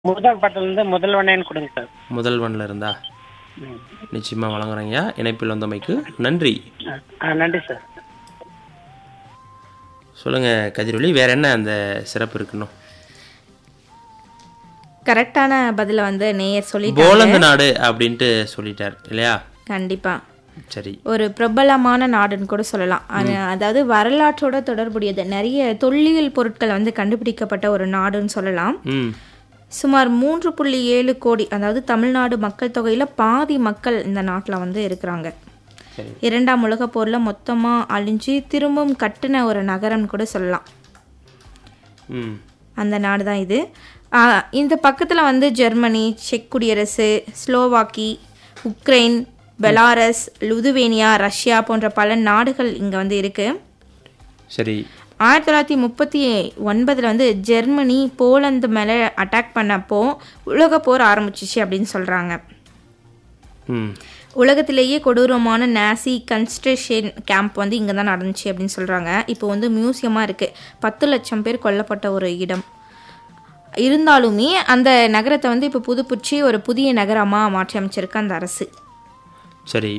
முதல் பாட்டிலிருந்து முதல்வனேன்னு கொடுங்க சார் முதல்வன்ல இருந்தா ம். நிச்சயமா வழங்குறேங்க இணைப்பில் வந்தமைக்கு நன்றி ஆ, ஆ நன்றி சார் சொல்லுங்க கதிரொலி வேற என்ன அந்த சிறப்பு இருக்கணும் கரெக்டான பதில வந்து நேயர் சொல்லி போலந்து நாடு அப்படின்ட்டு சொல்லிட்டார் இல்லையா கண்டிப்பா சரி ஒரு பிரபலமான நாடுன்னு கூட சொல்லலாம் அது- அதாவது வரலாற்றோட தொடர்புடையது நிறைய தொல்லியல் பொருட்கள் வந்து கண்டுபிடிக்கப்பட்ட ஒரு நாடுன்னு சொல்லலாம் ம் சுமார் மூன்று புள்ளி ஏழு கோடி அதாவது தமிழ்நாடு மக்கள் தொகையில பாதி மக்கள் இந்த நாட்டில் வந்து இருக்கிறாங்க சரி இரண்டாம் உலகப் போர்ல மொத்தமா அழிஞ்சு திரும்பவும் கட்டின ஒரு நகரம்னு கூட சொல்லலாம் ம் அந்த நாடு தான் இது ஆ, இந்த பக்கத்தில் வந்து ஜெர்மனி செக் குடியரசு Slovakia Ukraine Belarus Lithuania Russia போன்ற பல நாடுகள் இங்கே வந்து இருக்குது சரி ஆயிரத்தி தொள்ளாயிரத்தி முப்பத்தி ஒன்பதில் வந்து ஜெர்மனி போலந்து மேலே அட்டாக் பண்ணப்போ உலகப் போர் ஆரம்பிச்சிச்சு அப்படின்னு சொல்கிறாங்க ம் உலகத்திலேயே கொடூரமான நாசி கன்ஸ்ட்ரேஷன் கேம்ப் வந்து இங்கே தான் நடந்துச்சு அப்படின்னு சொல்கிறாங்க இப்போ வந்து மியூசியமாக இருக்குது பத்து லட்சம் பேர் கொல்லப்பட்ட ஒரு இடம் இருந்தாலுமே அந்த நகரத்தை வந்து இப்போ புதுப்பிச்சு ஒரு புதிய நகரமாக மாற்றி அமைச்சிருக்கு அந்த அரசு சரி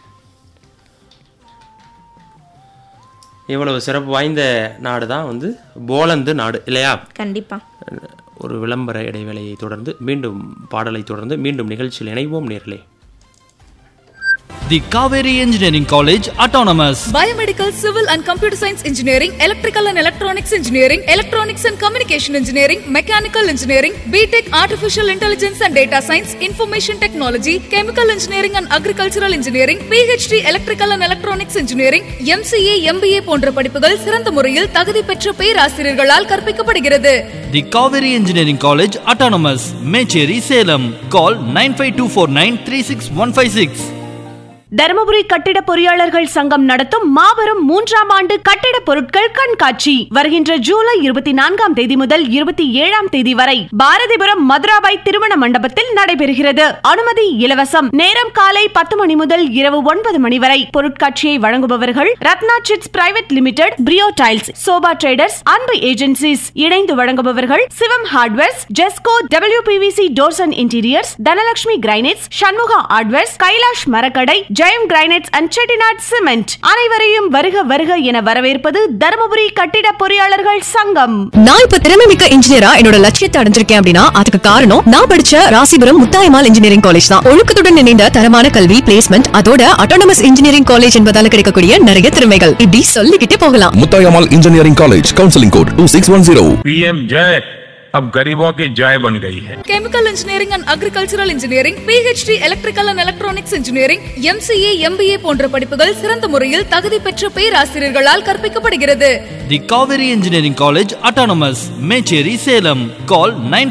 இவ்வளவு சிறப்பு வாய்ந்த நாடு தான் வந்து போலந்து நாடு இல்லையா கண்டிப்பாக ஒரு விளம்பர இடைவேளையை தொடர்ந்து மீண்டும் பாடலை தொடர்ந்து மீண்டும் நிகழ்ச்சியில் இணைவோம் நேர்களே The Kaveri Engineering College Autonomous. Biomedical, Civil and Computer Science Engineering, Electrical and Electronics Engineering, Electronics and Communication Engineering, Mechanical Engineering, BTech Artificial Intelligence and Data Science, Information Technology, Chemical Engineering and Agricultural Engineering, PhD Electrical and Electronics Engineering, MCA, MBA போன்ற படிப்புகள் சிறந்த முறையில் தகுதி பெற்ற பேராசிரியர்களால் கற்பிக்கப்படுகிறது The Kaveri Engineering College Autonomous. Mecheri Salem. Call 95249 Dharmapuri கட்டிட பொறியாளர்கள் சங்கம் நடத்தும் மாபெரும் மூன்றாம் ஆண்டு கட்டிட பொருட்கள் கண்காட்சி வருகின்ற ஜூலை இருபத்தி நான்காம் தேதி முதல் இருபத்தி ஏழாம் தேதி வரை பாரதிபுரம் மதுராபாய் திருமண மண்டபத்தில் நடைபெறுகிறது அனுமதி இலவசம் நேரம் காலை பத்து மணி முதல் இரவு ஒன்பது மணி வரை பொருட்காட்சியை வழங்குபவர்கள் Ratna chits private limited Brio tiles Sobha traders Anbu agencies இணைந்து வழங்குபவர்கள் Sivam hardwares Jesco WPVC doors and interiors Dhanalakshmi granites Shanmuga hardwares Kailash மரக்கடை Jayam granites and Chettinad cement அனைவரையும் வருக வருக என வரவேற்பது தருமபுரி கட்டிட பொறியாளர்கள் சங்கம் நான் இப்ப திறமை மிக்க இன்ஜினியரா என்னோட லட்சியத்தை அடைஞ்சிருக்கேன் அப்படின்னா அதுக்கு காரணம் நான் படிச்ச ராசிபுரம் முத்தாயமால் இன்ஜினியரிங் காலேஜ் தான் ஒழுக்கத்துடன் இணைந்த தரமான கல்வி பிளேஸ்மெண்ட் அதோட அட்டானமஸ் இன்ஜினியரிங் காலேஜ் என்பதால கிடைக்கக்கூடிய நிறைய திறமைகள் இப்படி சொல்லிக்கிட்டே போகலாம் मुतायामाल engineering college counselling code two six one zero PM जय अब गरीबों की जय बन गई है Chemical Engineering and Agricultural Engineering, PhD Electrical and Electronics Engineering, MCA, MBA போன்ற படிப்புகள் சிறந்த முறையில் தகுதி பெற்ற பேராசிரியர்களால் கற்பிக்கப்படுகிறது The Kaveri Engineering College Autonomous. Mecheri Salem. Call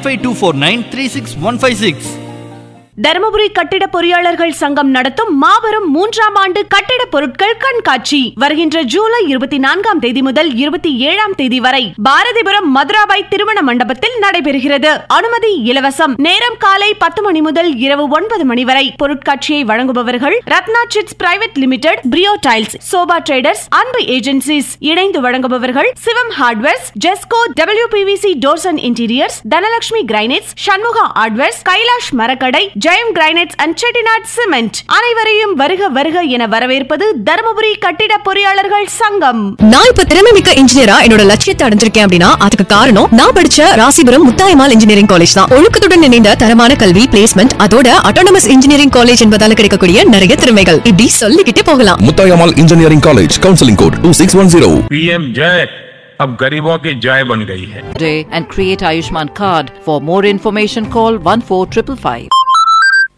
95249 Dharmapuri கட்டிட பொறியாளர்கள் சங்கம் நடத்தும் மாபெரும் மூன்றாம் ஆண்டு கட்டிட பொருட்கள் கண்காட்சி வருகின்ற ஜூலை இருபத்தி நான்காம் தேதி முதல் இருபத்தி ஏழாம் தேதி வரை பாரதிபுரம் மதுராபாய் திருமண மண்டபத்தில் நடைபெறுகிறது அனுமதி இலவசம் நேரம் காலை பத்து மணி முதல் இரவு ஒன்பது மணி வரை பொருட்காட்சியை வழங்குபவர்கள் Ratna chits private limited Brio tiles Sobha traders Anbu agencies இணைந்து வழங்குபவர்கள் Sivam hardwares Jesco WPVC doors and interiors Dhanalakshmi granites Shanmuga hardwares Kailash மரக்கடை Jayam granites and Chettinad cement அனைவரையும் வருக வருக என வரவேற்பது தருமபுரி கட்டிட பொறியாளர்கள் சங்கம் நான் இப்ப திறமை மிக்க இன்ஜினியரா என்னோட லட்சியத்தை அடைஞ்சிருக்கேன் அப்படின்னா அதுக்கு காரணம் நான் படிச்ச ராசிபுரம் முத்தாயமால் இன்ஜினியரிங் காலேஜ் தான் ஒழுக்கத்துடன் இணைந்த தரமான கல்வி பிளேஸ்மெண்ட் அதோட அட்டானமஸ் இன்ஜினியரிங் காலேஜ் என்பதால கிடைக்கக்கூடிய நிறைய திறமைகள் இப்படி சொல்லிக்கிட்டே போகலாம் मुतायामाल engineering college counselling code two six one zero PM जय अब गरीबों की जय बन गई है today and create Ayushman card. For more information, call 14555.